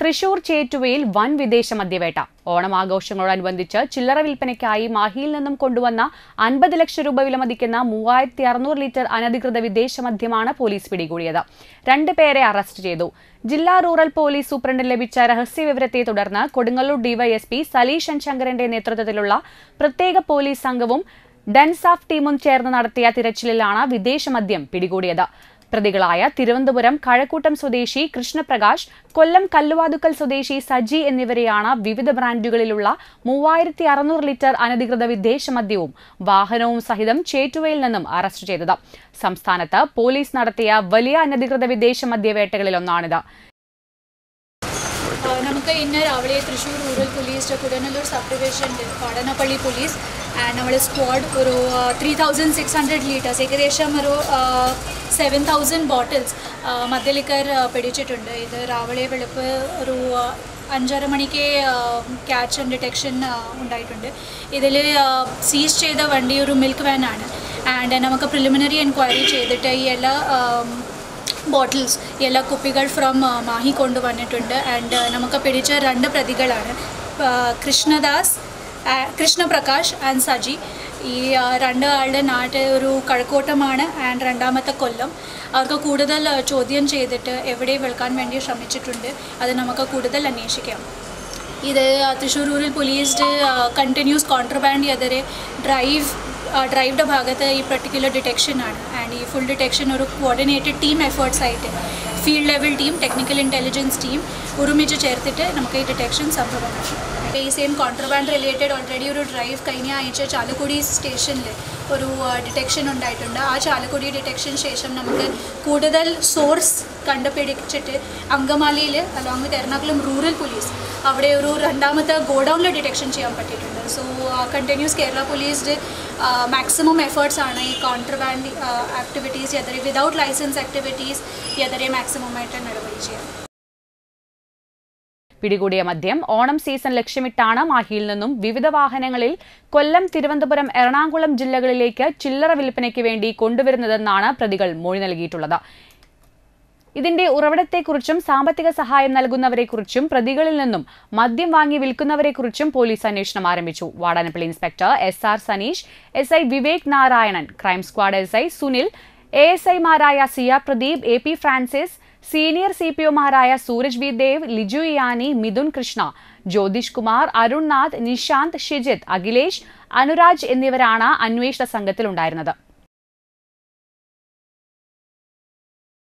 തൃശൂർ ചേറ്റുവയിൽ വൻ വിദേശ മദ്യവേട്ട ഓണം ആഘോഷങ്ങളോടനുബന്ധിച്ച് ചില്ലറ വിൽപ്പനയ്ക്കായി മാഹിയിൽ നിന്നും കൊണ്ടുവന്ന അൻപത് ലക്ഷം രൂപ വിലമതിക്കുന്ന മൂവായിരത്തി അറുന്നൂറ് ലിറ്റർ അനധികൃത വിദേശ മദ്യമാണ് പോലീസ് പിടികൂടിയത് രണ്ട് പേരെ അറസ്റ്റ് ചെയ്തു ജില്ലാ റൂറൽ പോലീസ് സൂപ്രണ്ടിന് ലഭിച്ച രഹസ്യവിവരത്തെ തുടർന്ന് കൊടുങ്ങല്ലൂർ ഡിവൈഎസ്പി സലീഷ് എൻ ശങ്കരന്റെ നേതൃത്വത്തിലുള്ള പ്രത്യേക പോലീസ് സംഘവും ഡൻസാഫ് ടീമും ചേർന്ന് നടത്തിയ തിരച്ചിലിലാണ് വിദേശ മദ്യം പിടികൂടിയത് പ്രതികളായ തിരുവനന്തപുരം കഴക്കൂട്ടം സ്വദേശി കൃഷ്ണപ്രകാശ് കൊല്ലം കല്ലുവാതുക്കൽ സ്വദേശി സജി എന്നിവരെയാണ് വിവിധ ബ്രാൻഡുകളിലുള്ള മൂവായിരത്തി അറുന്നൂറ് ലിറ്റർ അനധികൃത വിദേശ മദ്യവും വാഹനവും സഹിതം ചേറ്റുവയിൽ നിന്നും അറസ്റ്റ് ചെയ്തത് സംസ്ഥാനത്ത് പോലീസ് നടത്തിയ വലിയ അനധികൃത വിദേശ മദ്യവേട്ടകളിലൊന്നാണിത് ആ, നമുക്ക് ഇന്ന് രാവിലെ Thrissur rural police Kudanallur sub ഡിവിഷൻ്റെ പാടനപ്പള്ളി പോലീസ് ആൻഡ് നമ്മുടെ സ്ക്വാഡ് ഒരു three thousand six hundred litres ഏകദേശം ഒരു സെവൻ തൗസൻഡ് ബോട്ടിൽസ് മദ്യലിക്കർ പിടിച്ചിട്ടുണ്ട് ഇത് രാവിലെ വെളുപ്പ് ഒരു ആ, അഞ്ചര മണിക്ക് ക്യാച്ച് ആൻഡ് ഡിറ്റക്ഷൻ ഉണ്ടായിട്ടുണ്ട് ഇതിൽ സീസ് ചെയ്ത വണ്ടി ഒരു മിൽക്ക് വാനാണ് ആൻഡ് നമുക്ക് പ്രിലിമിനറി എൻക്വയറി ചെയ്തിട്ട് ഈ എല്ലാ ബോട്ടിൽസ് എല്ലാ കുപ്പികൾ ഫ്രം മാഹി കൊണ്ടുവന്നിട്ടുണ്ട് ആൻഡ് നമുക്ക് പിടിച്ച രണ്ട് പ്രതികളാണ് ആ, കൃഷ്ണദാസ് ആ, കൃഷ്ണപ്രകാശ് ആൻഡ് സജി ഈ ആ, രണ്ട് ആളുടെ നാട്ട് ഒരു കഴക്കൂട്ടമാണ് ആൻഡ് രണ്ടാമത്തെ കൊല്ലം അവർക്ക് കൂടുതൽ ആ, ചോദ്യം ചെയ്തിട്ട് എവിടെ വിൽക്കാൻ വേണ്ടി ശ്രമിച്ചിട്ടുണ്ട് അത് നമുക്ക് കൂടുതൽ അന്വേഷിക്കാം ഇത് Thrissur rural police continuous contraband എതിരെ ഡ്രൈവ് ഡ്രൈവിൻ്റെ ഭാഗത്ത് ഈ പെർട്ടിക്കുലർ ഡിറ്റക്ഷൻ ആണ് ആൻഡ് ഈ ഫുൾ ഡിറ്റക്ഷൻ ഒരു കോർഡിനേറ്റഡ് ടീം എഫേർട്സ് ആയിട്ട് field level team technical intelligence team ഒരുമിച്ച് ചേർത്തിട്ട് നമുക്ക് ഈ ഡിറ്റക്ഷൻ സംഭവമാണ് ഈ സെയിം കോൺട്രബാൻഡ് റിലേറ്റഡ് ഓൾറെഡി ഒരു ഡ്രൈവ് കഴിഞ്ഞ ആഴ്ച ചാലക്കുടി സ്റ്റേഷനിൽ ഒരു ഡിറ്റക്ഷൻ ഉണ്ടായിട്ടുണ്ട് ആ ചാലക്കുടി ഡിറ്റക്ഷൻ ശേഷം നമുക്ക് കൂടുതൽ സോഴ്സ് കണ്ടുപിടിച്ചിട്ട് അങ്കമാലിയിൽ along with Ernakulam rural police അവിടെ ഒരു രണ്ടാമത്തെ ഗോഡൗണിൽ ഡിറ്റക്ഷൻ ചെയ്യാൻ പറ്റിയിട്ടുണ്ട് so continues Kerala police maximum efforts ആണ് ഈ കോൺട്രബാൻഡ് ആക്ടിവിറ്റീസ് എതിരെ വിതൗട്ട് ലൈസൻസ് ആക്ടിവിറ്റീസ് എതിരെ മാക്സിമം ആയിട്ട് നടപടി ചെയ്യാം പിടികൂടിയ മദ്യം ഓണം സീസൺ ലക്ഷ്യമിട്ടാണ് മാഹിയിൽ നിന്നും വിവിധ വാഹനങ്ങളിൽ കൊല്ലം തിരുവനന്തപുരം എറണാകുളം ജില്ലകളിലേക്ക് ചില്ലറ വിൽപ്പനയ്ക്ക് വേണ്ടി കൊണ്ടുവരുന്നതെന്നാണ് പ്രതികൾ മൊഴി നൽകിയിട്ടുള്ളത് ഇതിന്റെ ഉറവിടത്തെക്കുറിച്ചും സാമ്പത്തിക സഹായം നൽകുന്നവരെക്കുറിച്ചും പ്രതികളിൽ നിന്നും മദ്യം വാങ്ങി വിൽക്കുന്നവരെക്കുറിച്ചും പോലീസ് അന്വേഷണം ആരംഭിച്ചു Vadanappally inspector S R Saneesh S I Vivek Narayanan crime squad S I Sunil A S ഐമാരായ Siya Pradeep A P Francis senior C P ഒമാരായ സൂരജ് വി ദേവ് ലിജു ഇയാനി മിഥുൻ കൃഷ്ണ ജ്യോതിഷ് കുമാർ അരുൺനാഥ് നിശാന്ത് ഷിജിത്ത് അഖിലേഷ് അനുരാജ് എന്നിവരാണ് അന്വേഷണ സംഘത്തിലുണ്ടായിരുന്നത്